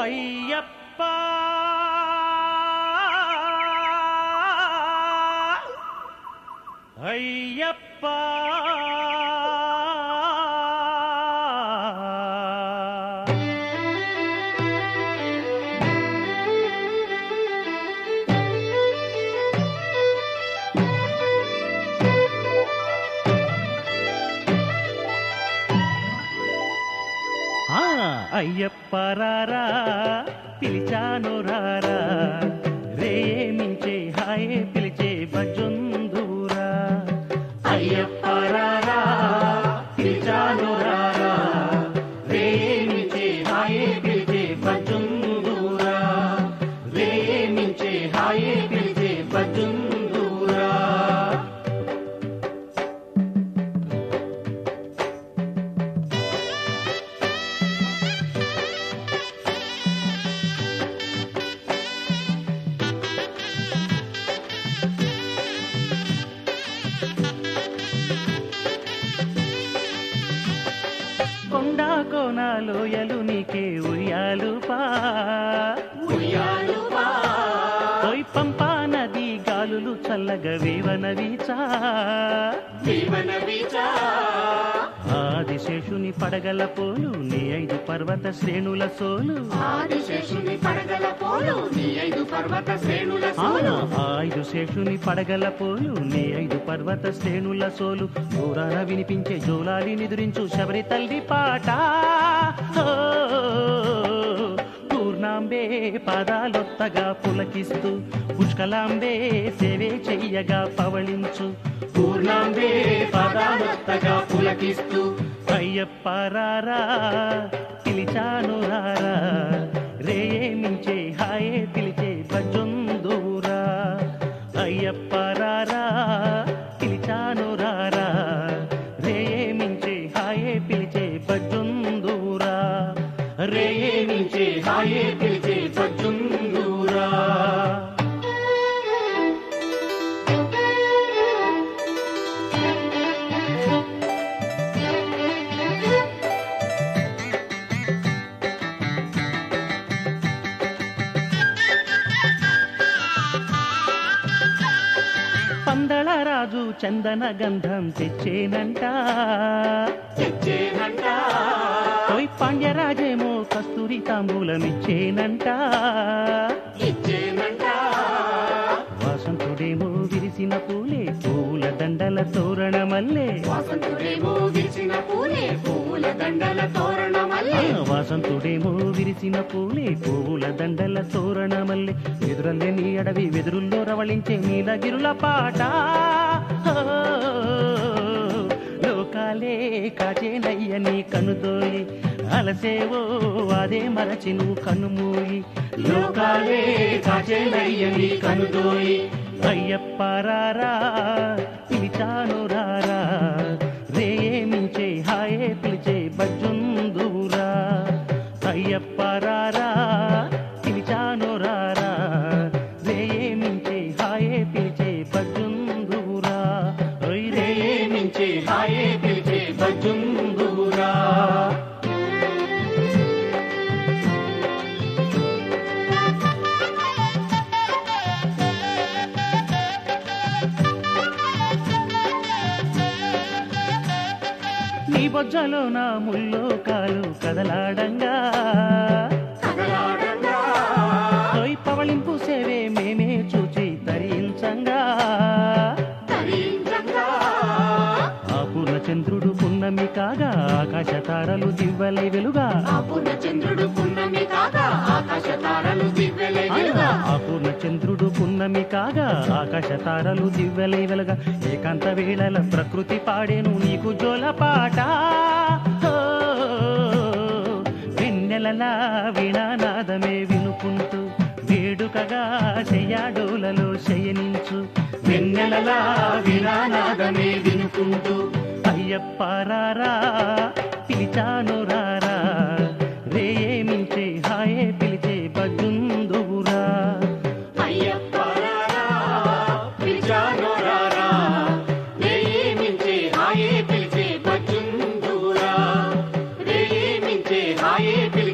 అయ్యప్ప అయ్యప్ప ఆ, అయ్యప్ప రారా పిలిచాను రారా రేమించే హాయే పిలిచే బజుందూరా అయ్యప్ప రారా పిలిచాను రారా రేమించే హాయే పిలిచే బజుందూరా రేమించే హాయే పిలిచే బజుందూరా కొండ కోనాలోయలు నీకే ఉయ్యాలు పా పోయి పంపా నది గాలులు చల్లగా వేవన వీచా ఆదిశేషుని పడగల పోలు నీ ఐదు పర్వత శ్రేణుల సోలు ఆదిశేషుని పడగల పోలు నీ ఐదు పర్వత శ్రేణుల ఆ, సోలు ఆ ఐదు శేషుని పడగల పోలు నీ ఐదు పర్వత శ్రేణుల సోలు దూరాన వినిపించే జోలాలి నిదురించు శబరి తల్లి పాట ఓ, పూర్ణాంబే పాదాలొత్తగా పులకిస్తూ పుష్కలాంబే సేవే చెయ్యగా పవళించు పూర్ణాంబే పాదాలొత్తగా పులకిస్తూ అయ్యప్ప రారా పిలిచాను రారా రేమించే హాయే పిలిచే బజొందూరా అయ్యప్ప రారా పిలిచాను రారా రేమించే హాయే పిలిచే బజొందూరా రేమించే హాయే పిలిచే బజొందూరా పందళ రాజు చందన గంధం తెచ్చేనంట తెచ్చేనంట పోయి పాండ్యరాజేమో కస్తూరి తాంబూలమిచ్చేనంట ఇచ్చేనంట వాసంతుడేమో విరిసిన పూలే పూల దండల తోరణ మల్లే వాసంతుడేమో విరిసిన పూలే పూల దండల తోరణ మల్లె వాసంతుడేమో విరిసిన పూలే పూల దండల తోరణ మల్లె ఎదురల్లే నీ అడవి వెదురుల్లో రవళించే నీలగిరుల పాట ఓ, లోకాలే కాచేనయ్య నీ కనుదోయి అలసేవో అదే మరచి నువ్వు కనుమూయి లోకాలే కాచేనయ్య నీ కనుదోయి అయ్యప్ప రారా పిలిచాను రారా రేమించే హాయే పిలిచే బజ్జుందూరా అయ్యప్ప రారా పిలిచాను రారా రేమించే హాయే పిలిచే బజ్జుందూరా ఓయ్ రేమించే హాయే పిలిచే బజ్జుందూరా నీ బొజ్జలో నా ముల్లోకాలు కదలాడంగా కదలాడంగా ఓయ్ పవళింపు సేవే మేమే చూచి తరించంగా తరించంగా ఆ పూర్ణచంద్రుడు పున్నమి కాగా ఆకాశ తారలు దివ్వలై వెలుగా ఆ పూర్ణచంద్రుడు పున్నమి కాగా ఆకాశ తారలు దివ్వెలై వెలుగా ఆ పూర్ణచంద్రుడు పున్నమి కాగా ఆకాశ తారలు దివ్వెలై వెలుగా ఏకాంత వేళల ప్రకృతి పాడేను నీకు జోల పాట ఓ, వెన్నెలలా వీణానాదమే వినుకుంటూ వేడుకగా చెయ్యాడోలలో శయనించు వెన్నెలలా వీణానాదమే వినుకుంటూ అయ్యప్ప రారా పిలిచాను రారా రేమించే హాయే పిలిచే బజుందువురా అయ్యప్ప రారా, పిలిచాను రారా, రేమించే హాయే పిలిచే బజ్జుందూరా, రేమించే హాయే పిలిచే